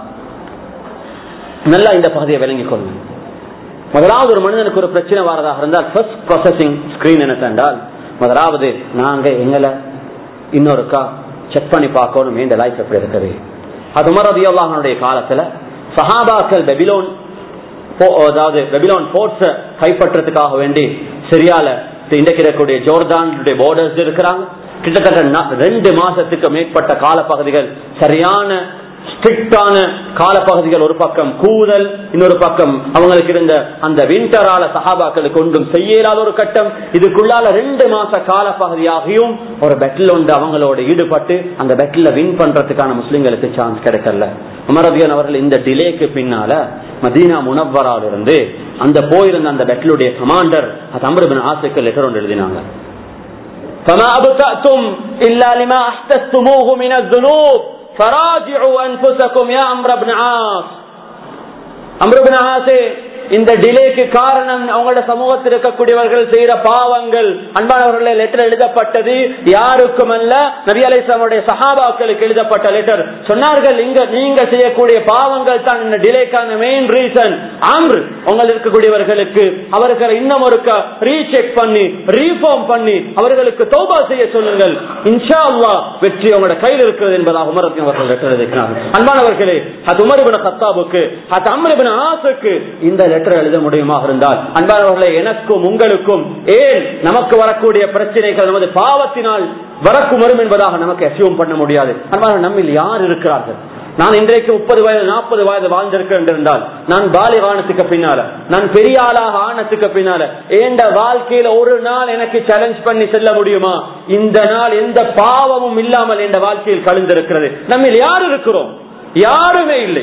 நல்லா இந்த பகுதியை விளங்கிக் கொள்ளுங்க முதலாவது ஒரு மனிதனுக்கு ஒரு பிரச்சனை வரதாக இருந்தால் ஃபர்ஸ்ட் ப்ராசஸிங் ஸ்கிரீன் என்ன என்றால் முதலாவது நாங்க எங்களை இன்னொருக்கா செக் பண்ணி பார்க்கணும் இந்த லைஃப் எப்படி இருக்குது அது உமரதியுல்லாஹனுடைய காலத்துல சஹாபாக்கள் பெபிலோன் போ- அதாவது பெபிலோன் போர்ட்ஸ கைப்பற்றதுக்காக வேண்டி சிரியால இன்றைக்கு இருக்கக்கூடிய ஜோர்டானுடைய பார்டர்ஸ் இருக்கிறாங்க கிட்டத்தட்ட நா- ரெண்டு மாசத்துக்கு மேற்பட்ட காலப்பகுதிகள் சரியான ஸ்ட்ரிக்டான காலப்பகுதிகள் ஒரு பக்கம் கூதல் இன்னொரு பக்கம் அவங்களுக்கு இருந்த அந்த விண்டரால சஹாபாக்களுக்கு ஒன்றும் செய்ய இயலாத ஒரு கட்டம் இதுக்குள்ளால ரெண்டு மாச காலப்பகுதியாகியும் ஒரு பெட்டில் ஒன்று அவங்களோட ஈடுபட்டு அந்த பெட்டில் வின் பண்றதுக்கான முஸ்லிம்களுக்கு சான்ஸ் கிடைக்கல உமரபியன் அவர்கள் இந்த டிலேக்கு பின்னால மதீனா முனவரால் இருந்து அந்த போயிருந்த அந்த பெட்டிலுடைய கமாண்டர் அது அமருபின் ஆசைக்கு லெட்டர் ஒன்று எழுதினாங்க فما أبتأتم إلا لما أحدثتموه من الذنوب فراجعوا أنفسكم يا عمرو بن عاص عمرو بن عاص இந்த டிலேக்கு காரணம் அவங்களோட சமூகத்தில் இருக்கக்கூடியவர்கள் செய்யற பாவங்கள் அன்பானவர்களே லெட்டர் எழுதப்பட்டது யாருக்கும் அல்ல நபி அலிஸ்லாமுடைய சஹாபாக்களுக்கு எழுதப்பட்ட லெட்டர் சொன்னார்கள் இங்க நீங்க செய்யக்கூடிய பாவங்கள் தான் இந்த டிலேக்கான மெயின் ரீசன் ஆம்ரு உங்கள் இருக்கக்கூடியவர்களுக்கு அவர்களை இன்னும் ஒருக்க ரீசெக் பண்ணி ரீஃபார்ம் பண்ணி அவர்களுக்கு தௌபா செய்ய சொல்லுங்கள் இன்ஷா அல்லாஹ் வெற்றி உங்களோட கையில் இருக்கிறது என்பதாக உமரத்தின் அவர்கள் லெட்டர் எழுதிக்கிறார்கள் அன்பானவர்களே அது உமர்பின் கத்தாபுக்கு அது அம்ரிபின் ஆசுக்கு இந்த லெட்டர் எழுத முடியுமா இருந்தால் அன்பானவர்களை எனக்கும் உங்களுக்கும் ஏன் நமக்கு வரக்கூடிய பிரச்சனைகள் நமது பாவத்தினால் வரக்கும் வரும் என்பதாக நமக்கு அசியூம் பண்ண முடியாது அன்பான நம்மில் யார் இருக்கிறார்கள் நான் இன்றைக்கு முப்பது வயது நாற்பது வயது வாழ்ந்திருக்கிறேன் என்றால் நான் பாலிக ஆனத்துக்கு பின்னால நான் பெரிய ஆளாக ஆனத்துக்கு பின்னால எந்த வாழ்க்கையில ஒரு நாள் எனக்கு சேலஞ்ச் பண்ணி செல்ல முடியுமா இந்த நாள் எந்த பாவமும் இல்லாமல் எந்த வாழ்க்கையில் கலந்திருக்கிறது நம்ம யார் இருக்கிறோம் யாருமே இல்லை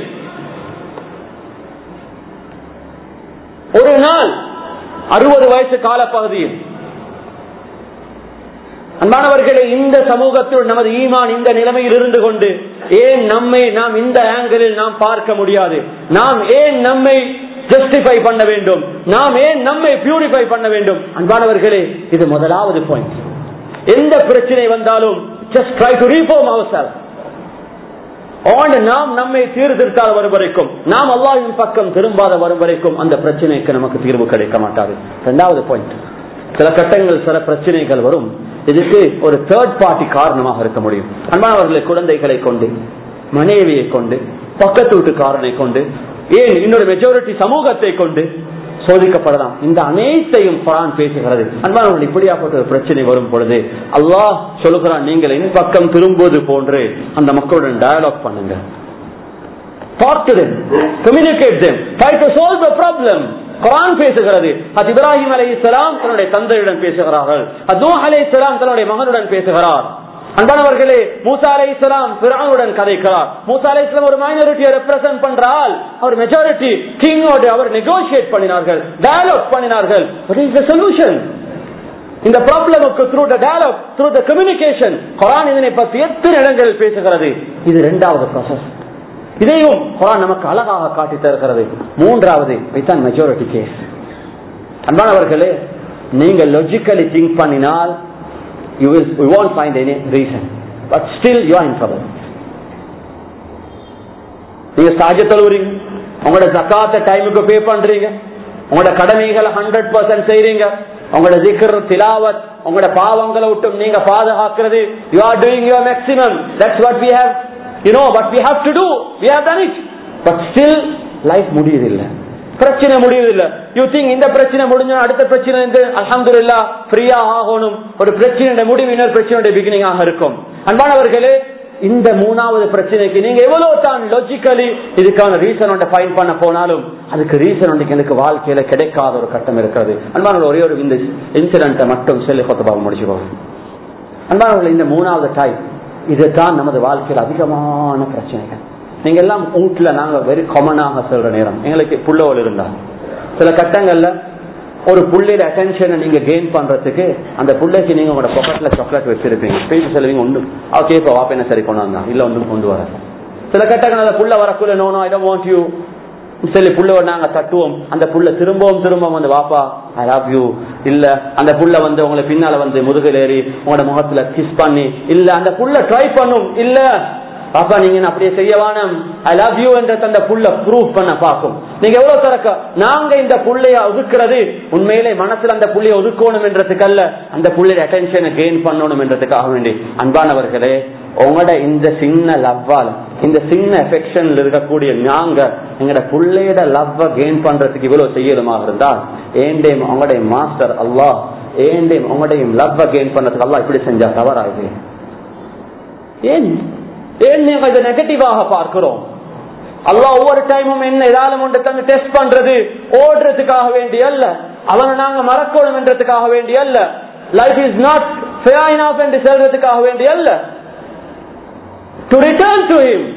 ஒரு நாள் அறுபது வயசு காலப்பகுதியில் அன்பானவர்களே இந்த சமூகத்தில் நமது ஈமான் இந்த நிலைமையில் இருந்து கொண்டு ஏன் நம்மை நாம் இந்த ஆங்கிளில் நாம் பார்க்க முடியாது நாம் ஏன் நம்மை ஜஸ்டிஃபை பண்ண வேண்டும் நாம் ஏன் நம்மை பியூரிஃபை பண்ண வேண்டும் அன்பானவர்களே இது முதலாவது பாயிண்ட் எந்த பிரச்சனை வந்தாலும் just try to reform our self ஆண்டு நாம் நம்மை சீர்திருத்தாத வரும் வரைக்கும் நாம் அல்லாஹின் பக்கம் திரும்பாத வரும் வரைக்கும் அந்த பிரச்சனைக்கு நமக்கு தீர்வு கிடைக்க மாட்டாது இரண்டாவது பாயிண்ட் சில கட்டங்கள் சில பிரச்சனைகள் வரும் இதுக்கு ஒரு தேர்ட் பார்ட்டி காரணமாக இருக்க முடியும் அன்பானவர்களை குழந்தைகளை கொண்டு மனைவியை கொண்டு பக்கத்து வீட்டுக்காரனை கொண்டு ஏன் இன்னொரு மெஜாரிட்டி சமூகத்தை கொண்டு சோதிக்கப்படலாம் இந்த அனைத்தையும் குரான் பேசுகிறது அன்பானவர்கள் இப்படியாப்பட்ட ஒரு பிரச்சனை வரும் பொழுது அல்லாஹ் சொல்லுகிறான் நீங்கள் என் பக்கம் திரும்புவது போன்று அந்த மக்களுடன் டயலாக் பண்ணுங்க talk to them communicate them try to solve the problem குரான் பேசுகிறது அது இப்ராஹிம் அலை இஸ்லாம் தன்னுடைய தந்தையுடன் பேசுகிறார்கள் அது அலை இஸ்லாம் தன்னுடைய மகனுடன் பேசுகிறார் அன்பானவர்களே மூசா அலை இஸ்லாம் பிரானுடன் கதைக்கிறார் மூசா அலை இஸ்லாம் ஒரு மைனாரிட்டியை ரெப்ரசென்ட் பண்றால் அவர் மெஜாரிட்டி கிங்கோடு அவர் நெகோசியேட் பண்ணினார்கள் டயலாக் பண்ணினார்கள் what is the solution இந்த ப்ராப்ளமுக்கு through the dialogue through the communication குரான் இதனை பற்றி எத்தனை இடங்களில் பேசுகிறது இது இரண்டாவது ப்ராசஸ் இதையும் குரான் நமக்கு அழகாக காட்டி தருகிறது மூன்றாவது இதுதான் மெஜாரிட்டி கேஸ் அன்பானவர்களே நீங்க logically திங்க் பண்ணினால் you will you won't find any reason but still you are in trouble நீங்க சாஜ தொழுவுறீங்க உங்களோட ஜக்காத்த டைமுக்கு பே பண்றீங்க உங்களோட கடமைகளை ஹண்ட்ரட் பர்சன்ட் செய்றீங்க உங்களோட திக்கர் திலாவத் உங்களோட பாவங்களை விட்டும் நீங்க பாதுகாக்கிறது you are doing your maximum that's what we have you know but we have to do we have done it but still life முடியுதில்லை பிரச்சனை முடியுதில்லை யூ திங்க் இந்த பிரச்சனை முடிஞ்சா அடுத்த பிரச்சனை வந்து அலமதுல்லா ஃப்ரீயா ஆகணும் ஒரு பிரச்சனையுடைய முடிவு இன்னொரு பிரச்சனையுடைய பிகினிங்காக இருக்கும் அன்பானவர்களே இந்த மூணாவது பிரச்சனைக்கு நீங்க எவ்வளவு தான் லாஜிக்கலி இதுக்கான ரீசன் ஒன்றை ஃபைன் பண்ண போனாலும் அதுக்கு ரீசன் ஒன்றைக்கு எனக்கு வாழ்க்கையில கிடைக்காத ஒரு கட்டம் இருக்கிறது அன்பானவர்கள் ஒரே ஒரு இந்த இன்சிடென்ட்டை மட்டும் சொல்லி கொத்தபாக முடிச்சுக்கோங்க அன்பானவர்கள் இந்த மூணாவது டைப் இதுதான் நமது வாழ்க்கையில் அதிகமான பிரச்சனைகள் நீங்க எல்லாம் வீட்டுல நாங்க வெரி காமனாக சொல்ற நேரம் எங்களுக்கு புள்ளவள் இருந்தா சில கட்டங்கள்ல ஒரு புள்ளையில அட்டென்ஷனை நீங்க கெயின் பண்றதுக்கு அந்த புள்ளைக்கு நீங்க உங்களோட பொக்கெட்ல சாக்லேட் வச்சிருப்பீங்க பேசி சொல்லுவீங்க ஒன்று அவ கேட்ப வாப்ப என்ன சரி கொண்டு வந்தா இல்ல ஒன்றும் கொண்டு வர சில கட்டங்கள் அந்த புள்ள வரக்குள்ள no no I don't want you சரி புள்ள நாங்க தட்டுவோம் அந்த புள்ள திரும்பவும் திரும்பவும் வந்து வாப்பா ஐ லவ் யூ இல்ல அந்த புள்ள வந்து உங்களை பின்னால வந்து முதுகில் ஏறி உங்களோட முகத்துல கிஸ் பண்ணி இல்ல அந்த புள்ள ட்ரை பண்ணும் இல்ல பாப்பா நீங்க என்ன அப்படியே செய்ய வேணும் ஐ லவ் யூ என்ற அந்த புள்ள ப்ரூவ் பண்ண பார்க்கும் நீங்க எவ்வளவு திறக்க நாங்க இந்த புள்ளைய ஒதுக்குறது உண்மையிலே மனசுல அந்த புள்ளைய ஒதுக்கணும் என்றதுக்கு அல்ல அந்த புள்ளைய அட்டென்ஷனை கெயின் பண்ணணும் என்றதுக்காக வேண்டி அன்பானவர்களே உங்களோட இந்த சின்ன லவ்வால் இந்த சின்ன எஃபெக்ஷன்ல இருக்கக்கூடிய நாங்க எங்களோட புள்ளையோட லவ்வ கெயின் பண்றதுக்கு இவ்வளவு செய்யலுமாக இருந்தால் ஏண்டேம் உங்களுடைய மாஸ்டர் அல்லாஹ் ஏண்டேம் உங்களுடைய லவ்வ கெயின் பண்றதுக்கு அல்லாஹ் இப்படி செஞ்சா தவறாது ஏன் ஏன் நீங்க இதை நெகட்டிவாக பார்க்கிறோம் அல்லாஹ் ஒவ்வொரு டைமும் என்ன ஏதாலும் ஒன்று தந்து டெஸ்ட் பண்றது ஓடுறதுக்காக வேண்டி அல்ல அவனை நாங்க மறக்கணும் என்றதுக்காக வேண்டி அல்ல life is not fair off என்று செல்றதுக்காக வேண்டி அல்ல டு ரிட்டர்ன் டு ஹிம்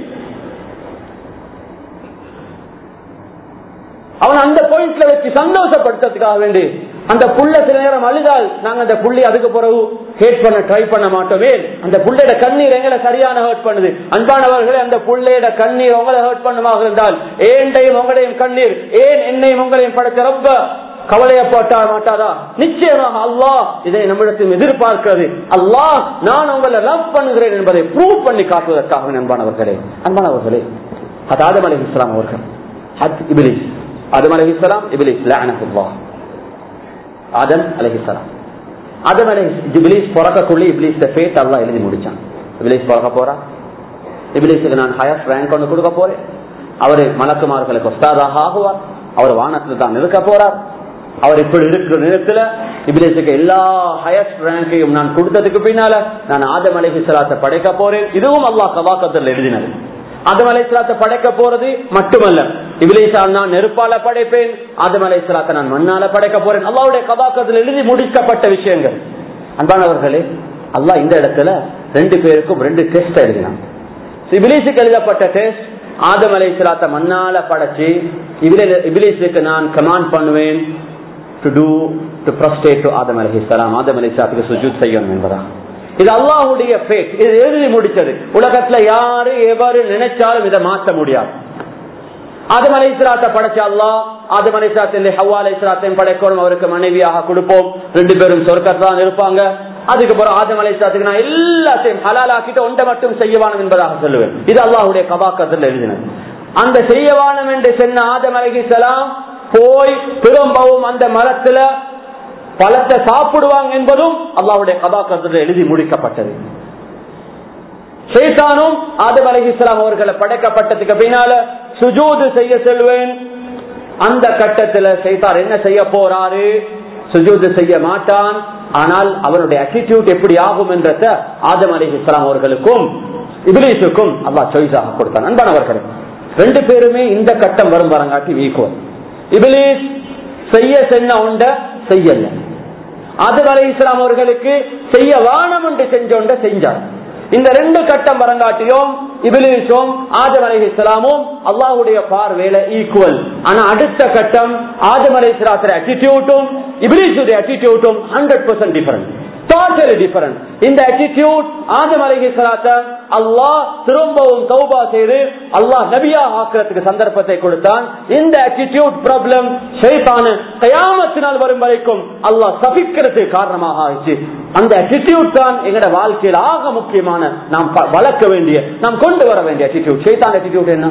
அவன் அந்த பாயிண்ட்ல வச்சு சந்தோஷப்படுத்துறதுக்காக வேண்டி அந்த புள்ள சில நேரம் அழுதால் நாங்க அந்த புள்ளி அதுக்கு பிறகு ஹேட் பண்ண ட்ரை பண்ண மாட்டோமே அந்த புள்ளையோட கண்ணீர் எங்களை சரியான ஹர்ட் பண்ணுது அன்பானவர்களே அந்த புள்ளையோட கண்ணீர் உங்களை ஹர்ட் பண்ணுமாக இருந்தால் ஏண்டையும் உங்களையும் கண்ணீர் ஏன் என்னையும் உங்களையும் படைச்ச ரொம்ப கவலையப்பட்டா மாட்டாதா நிச்சயமாக அல்லாஹ் இதை நம்மிடத்தில் எதிர்பார்க்கிறது அல்லாஹ் நான் உங்களை லவ் பண்ணுகிறேன் என்பதை ப்ரூவ் பண்ணி காட்டுவதற்காக அன்பானவர்களே அன்பானவர்களே அது ஆதம் அலி இஸ்லாம் அவர்கள் ஹத் இபிலிஸ் ஆதம் அலி இஸ்லாம் இபிலிஸ் லானஹுல்லாஹ் ஆதம் அலஹிசலாம் ஆதம் அலி இபிலிஸ் பிறக்கக்குள்ளே இபிலிஸ் ஃபேட் அல்லாஹ் எழுதி முடிச்சான் இபிலிஸ் பிறக்க போறா இபிலிஸுக்கு நான் ஹையஸ்ட் ரேங்க் ஒன்று கொடுக்க போறேன் அவரு மலக்குமார்களுக்கு ஒஸ்தாதாக ஆகுவார் அவர் வானத்துல தான் இருக்க போறார் அவர் இப்படி இருக்கிற நேரத்துல இபிலேசுக்கு எல்லா ஹையஸ்ட் ரேங்கையும் நான் கொடுத்ததுக்கு பின்னால நான் ஆதம் அலைஹி சலாத்தை படைக்க போறேன் இதுவும் அல்லாஹ் கவாக்கத்தில் எழுதினது ஆதம் அலை சலாத்தை படைக்க போறது மட்டுமல்ல இபிலேசா நான் நெருப்பால படைப்பேன் ஆதம் அலை சலாத்தை நான் மண்ணால படைக்க போறேன் அல்லாவுடைய கவாக்கத்தில் எழுதி முடிக்கப்பட்ட விஷயங்கள் அன்பானவர்களே அல்லாஹ் இந்த இடத்துல ரெண்டு பேருக்கும் ரெண்டு டெஸ்ட் எழுதினான் இபிலிசுக்கு எழுதப்பட்ட டெஸ்ட் ஆதம் அலை சலாத்த மண்ணால படைச்சு இபிலிசுக்கு நான் கமாண்ட் பண்ணுவேன் to do to prostrate to Adam அலஹி சலாம் ஆதம் அலி சலாத்துக்கு சுஜூத் செய்யணும் என்பதா இது அல்லாஹுடைய ஃபேட் இது எழுதி முடிச்சது உலகத்துல யாரு எவரு நினைச்சாலும் இதை மாற்ற முடியாது ஆதம் அலை சலாத்தை படைச்ச அல்லா ஆதம் அலை சலாத்தின் ஹவ்வா அலை சலாத்தையும் படைக்கணும் அவருக்கு மனைவியாக கொடுப்போம் ரெண்டு பேரும் சொர்க்கத்தான் இருப்பாங்க அதுக்கப்புறம் ஆதம் அலை சலாத்துக்கு நான் எல்லாத்தையும் ஹலாலாக்கிட்டு ஒன்றை மட்டும் செய்யவானம் என்பதாக சொல்லுவேன் இது அல்லாஹுடைய கபாக்கத்தில் எழுதினது அந்த செய்யவானம் என்று சொன்ன ஆதம் அலஹி சலாம் போய் திரும்பவும் அந்த மரத்துல பழத்தை சாப்பிடுவாங்க என்பதும் அல்லாவுடைய கதாக்கத்தில் எழுதி முடிக்கப்பட்டது ஷேத்தானும் ஆதம் அலி இஸ்லாம் அவர்களை படைக்கப்பட்டதுக்கு பின்னால சுஜூது செய்ய செல்வேன் அந்த கட்டத்துல ஷைத்தார் என்ன செய்ய போறாரு சுஜூது செய்ய மாட்டான் ஆனால் அவருடைய அட்டிடியூட் எப்படி ஆகும் என்றத ஆதம் அலி இஸ்லாம் அவர்களுக்கும் இபிலிசுக்கும் அல்லா சாய்ஸாக கொடுத்தான் அன்பானவர்களே ரெண்டு பேருமே இந்த கட்டம் வரும் வரங்காட்டி வீக்குவன் இபிலிஸ் செய்ய சென்ன உண்ட செய்யல ஆதம் அலி இஸ்லாம் அவர்களுக்கு செய்ய வானம் என்று செஞ்சோண்ட செஞ்சார் இந்த ரெண்டு கட்டம் வரங்காட்டியும் இபிலிஸும் ஆதம் அலி இஸ்லாமும் அல்லாஹுடைய பார்வையில ஈக்குவல் ஆனா அடுத்த கட்டம் ஆதம் அலி இஸ்லாத்திர அட்டிடியூட்டும் இபிலிஸுடைய அட்டிடியூட்டும் hundred percent different totally different இந்த அட்டிடியூட் ஆதம் அலி சலாத்த அல்லாஹ் திரும்பவும் தௌபா செய்து அல்லாஹ் நபியா ஆக்கிறதுக்கு சந்தர்ப்பத்தை கொடுத்தான் இந்த அட்டிடியூட் ப்ராப்ளம் ஷைத்தான கயாமத்தினால் வரும் வரைக்கும் அல்லாஹ் சபிக்கிறதுக்கு காரணமாக ஆயிடுச்சு அந்த அட்டிடியூட் தான் எங்களோட வாழ்க்கையில் ஆக முக்கியமான நாம் வளர்க்க வேண்டிய நாம் கொண்டு வர வேண்டிய அட்டிடியூட் ஷைத்தான் அட்டிடியூட் என்ன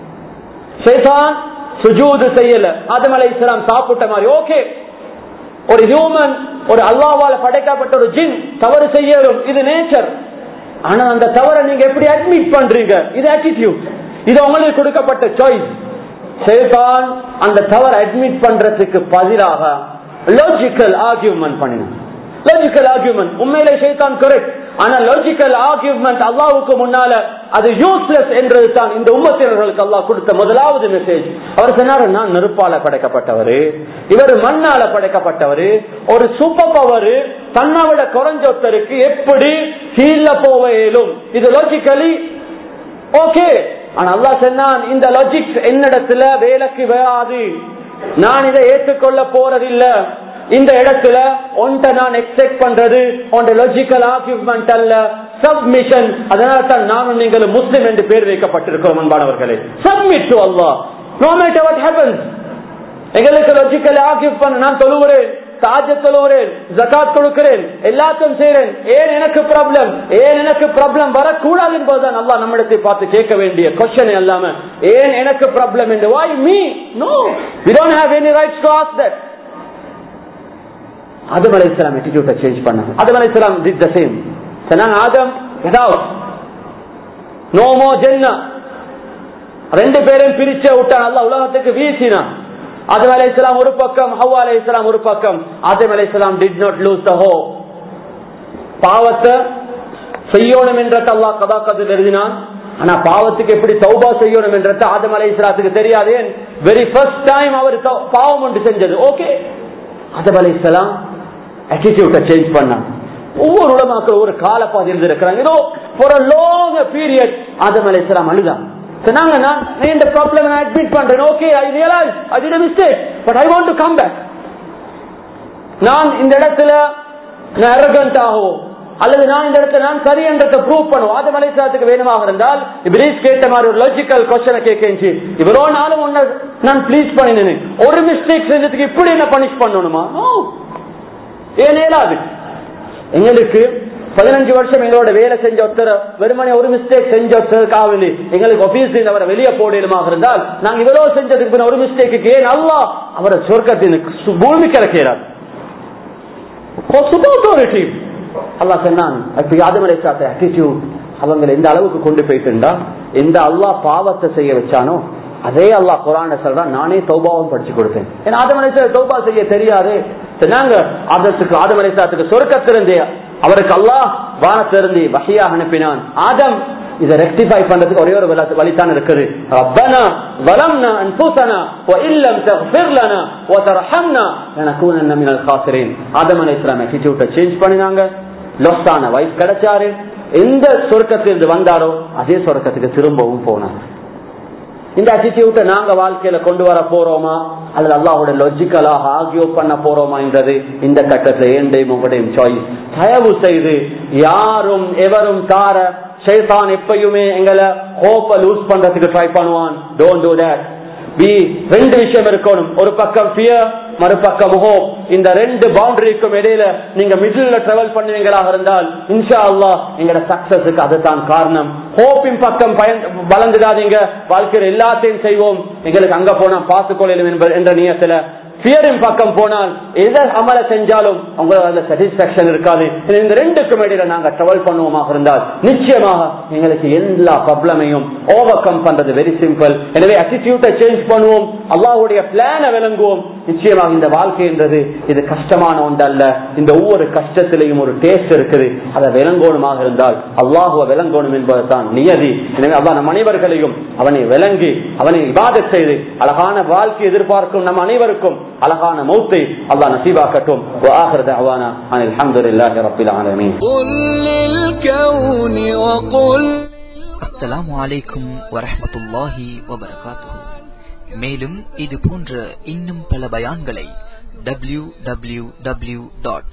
ஷைத்தான் சுஜூது செய்யல ஆதம் அலை இஸ்லாம் சாப்பிட்ட மாதிரி ஓகே ஒரு ஹியூமன் ஒரு அல்லாவால படைக்கப்பட்ட ஒரு ஜின் தவறு செய்யணும் இது நேச்சர் ஆனா அந்த தவறை நீங்க எப்படி அட்மிட் பண்றீங்க இது ஆட்டிடியூட் இது உங்களுக்கு கொடுக்கப்பட்ட சாய்ஸ் சேதான் அந்த தவறை அட்மிட் பண்றதுக்கு பதிலாக லாஜிக்கல் ஆர்கியூமெண்ட் பண்ணினான் லாஜிக்கல் ஆர்கியூமெண்ட் உண்மையிலே ஷைத்தான் கரெக்ட் ஆனா லாஜிக்கல் ஆர்கியூமெண்ட் அல்லாவுக்கு முன்னால அது யூஸ்லெஸ் என்றது தான் இந்த உம்மத்தினர்களுக்கு அல்லாஹ் கொடுத்த முதலாவது மெசேஜ் அவர் சொன்னார் நான் நெருப்பால படைக்கப்பட்டவர் இவர் மண்ணால படைக்கப்பட்டவர் ஒரு சூப்பர் பவர் தன்னை விட குறைஞ்ச ஒருத்தருக்கு எப்படி கீழ போக இயலும் இது லாஜிக்கலி ஓகே ஆனா அல்லா சொன்னான் இந்த லாஜிக் என்னிடத்துல வேலைக்கு வராது நான் இதை ஏற்றுக்கொள்ள போறதில்லை இந்த இடத்துல ஒன்ட நான் எக்ஸ்பெக்ட் பண்றது உன் லாஜிக்கல் ஆர்குமெண்ட் அல்ல சப்மிஷன் அதனால தான் நானும் நீங்கள் முஸ்லிம் என்று பேர் வைக்கப்பட்டிருக்கிறோம் அன்பானவர்களே சப்மிட் டு அல்லா நோ மேட்டர் வாட் ஹேப்பன்ஸ் எங்களுக்கு லாஜிக்கல் ஆர்கியூ பண்ண நான் தொழுகிறேன் சாஜ தொழுகிறேன் ஜகாத் கொடுக்கிறேன் எல்லாத்தையும் செய்யறேன் ஏன் எனக்கு ப்ராப்ளம் ஏன் எனக்கு ப்ராப்ளம் வரக்கூடாது என்பதுதான் நல்லா நம்மிடத்தை பார்த்து கேட்க வேண்டிய கொஸ்டின் இல்லாம ஏன் எனக்கு ப்ராப்ளம் என்று why me no we don't have any rights to ask that Adam அலை இஸ்லாம் attitude சேஞ்ச் பண்ணாங்க ஆதம் அலை இஸ்லாம் did the same சொன்னாங்க ஆதம் ஏதாவது நோ மோ ஜென்னா ரெண்டு பேரையும் பிரிச்ச விட்டான் அல்ல உலகத்துக்கு வீசினான் ஆதம் அலை இஸ்லாம் ஒரு பக்கம் ஹவ்வா அலை இஸ்லாம் ஒரு பக்கம் ஆதம் அலை இஸ்லாம் did not lose the hope பாவத்தை செய்யணும் என்றது அல்லாஹ் கதாக்கத்தில் எழுதினான் ஆனா பாவத்துக்கு எப்படி தௌபா செய்யணும் என்றது ஆதம் அலை இஸ்லாத்துக்கு தெரியாது வெரி ஃபர்ஸ்ட் டைம் அவர் பாவம் ஒன்று செஞ்சது ஓகே ஆதம் அலை இஸ்லாம் அட்டிடியூட்டை சேஞ்ச் பண்ணாங்க ஒவ்வொரு உலமாக்கள் ஒரு காலப்பாதி இருந்திருக்கிறாங்க ஏதோ for a long period Adam அலை இஸ்லாம் அழுதாங்க சொன்னாங்க நான் இந்த ப்ராப்ளம் நான் அட்மிட் பண்றேன் okay I realise I did mistake but I want to come back நான் இந்த இடத்துல நான் அரகண்ட் ஆகவோ அல்லது நான் இந்த இடத்துல நான் சரி என்றதை ப்ரூவ் பண்ணுவோம் ஆதம் அலைசாத்துக்கு வேணுமாக இருந்தால் இப்ரீஸ் கேட்ட மாதிரி ஒரு லாஜிக்கல் கொஸ்டனை கேட்கச்சு இவரோ நாளும் ஒன்ன நான் ப்ளீஸ் பண்ணினேன் ஒரு மிஸ்டேக் செஞ்சதுக்கு இப்படி என்ன பனிஷ் பண்ணணுமா ஏன் ஏலாது எங்களுக்கு பதினஞ்சு வருஷம் எங்களோட வேலை செஞ்ச ஒருத்தர் வெறுமனே ஒரு மிஸ்டேக் செஞ்ச ஒருத்தருக்காக எங்களுக்கு ஆபீஸ் அவரை வெளியே போடணுமாக இருந்தால் நாங்க இவ்வளவு செஞ்சதுக்கு பின்ன ஒரு மிஸ்டேக்கு ஏன் அல்லா அவரை சொர்க்கத்தின் பூமி கிடக்கிறார் அல்லா சொன்னான் அவங்களை எந்த அளவுக்கு கொண்டு போயிட்டுண்டா எந்த அல்லா பாவத்தை செய்ய வச்சானோ அதே அல்லாஹ் குரான் சொல்றான் நானே தௌபாவும் படிச்சு கொடுத்தேன் ஏன்னா ஆதம் அலைஹிஸ்ஸலாம் தௌபா செய்ய தெரியாது சொன்னாங்க ஆதத்துக்கு ஆதம் அலைஹிஸ்ஸலாத்துக்கு சொர்க்கத்திலிருந்தே அவருக்கு அல்லாஹ் வானத்திலிருந்து வகையாக அனுப்பினான் ஆதம் இதை ரெக்டிஃபை பண்றதுக்கு ஒரே ஒரு வழி- வழிதான் இருக்குது ரப்பனா ظلمنا انفسنا وان لم تغفر لنا وترحمنا لنكونن من الخاسرين ஆதம் அலைஹிஸ்ஸலாம் attitude சேஞ்ச் பண்ணினாங்க லொஸ்டான வைஃப் கிடைச்சாரு எந்த சொர்க்கத்திலிருந்து வந்தாரோ அதே சொர்க்கத்துக்கு திரும்பவும் போனாங்க இந்த அட்டிடியூட்டை நாங்க வாழ்க்கையில கொண்டு வர போறோமா அல்லது அல்லாஹோட லாஜிக்கலாக ஆகியோ பண்ண போறோமா என்றது இந்த கட்டத்துல ஏண்டையும் உங்களுடையும் சாய்ஸ் தயவு செய்து யாரும் எவரும் தார ஷைத்தான் எப்பயுமே எங்களை ஹோப்ப லூஸ் பண்றதுக்கு ட்ரை பண்ணுவான் டோன்ட் டூ தட் பி ரெண்டு விஷயம் இருக்கணும் ஒரு பக்கம் ஃபியர் மறுபக்கம் ஹோப் இந்த ரெண்டு பவுண்டரிக்கும் இடையில நீங்க மிடில் டிராவல் பண்ணுவீங்களாக இருந்தால் இன்ஷா அல்லாஹ் எங்களோட சக்சஸுக்கு அதுதான் காரணம் ஹோப்பின் பக்கம் பயன் வளர்ந்துடாதீங்க வாழ்க்கையில் எல்லாத்தையும் செய்வோம் எங்களுக்கு அங்க போனா பார்த்துக்கொள்ளும் என்ப- என்ற நியத்துல பியரின் பக்கம் போனால் எதை அமல செஞ்சாலும் உங்களுக்கு அந்த சாட்டிஸ்பாக்சன் இருக்காது எனவே இந்த ரெண்டுக்கும் இடையில நாங்க ட்ராவல் பண்ணுவோமாக இருந்தால் நிச்சயமாக எங்களுக்கு எல்லா ப்ராப்ளமையும் ஓவர் கம் பண்றது வெரி சிம்பிள் எனவே அட்டிடியூட்டை சேஞ்ச் பண்ணுவோம் அல்லாஹ்வுடைய பிளானை விளங்குவோம் நிச்சயமாக இந்த வாழ்க்கை என்றது இது கஷ்டமான ஒன்றல்ல இந்த ஒவ்வொரு கஷ்டத்திலையும் ஒரு டேஸ்ட் இருக்குது அதை விளங்கோணுமாக இருந்தால் அல்லாஹுவ விளங்கோணும் என்பதுதான் நியதி எனவே அல்லாஹ் நம் அனைவர்களையும் அவனை விளங்கி அவனை இபாதத் செய்து அழகான வாழ்க்கை எதிர்பார்க்கும் நம் அனைவருக்கும் அழகான மௌத்தை அல்லாஹ் நசீபாக்கட்டும் وآخر دعوانا أن الحمد لله رب العالمين قل للكون وقل அஸ்ஸலாமு அலைக்கும் வரஹ்மத்துல்லாஹி வபரகாத்துஹு மேலும் இது போன்ற இன்னும் பல பயான்களை W W W dot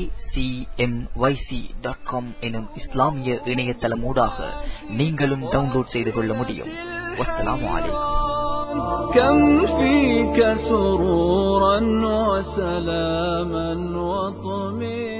dot com எனும் இஸ்லாமிய இணையதளமூடாக நீங்களும் டவுன்லோட் செய்து கொள்ள முடியும் வஸ்ஸலாமு அலைக்கும் كم فيك سرورا وسلاما وطمئنا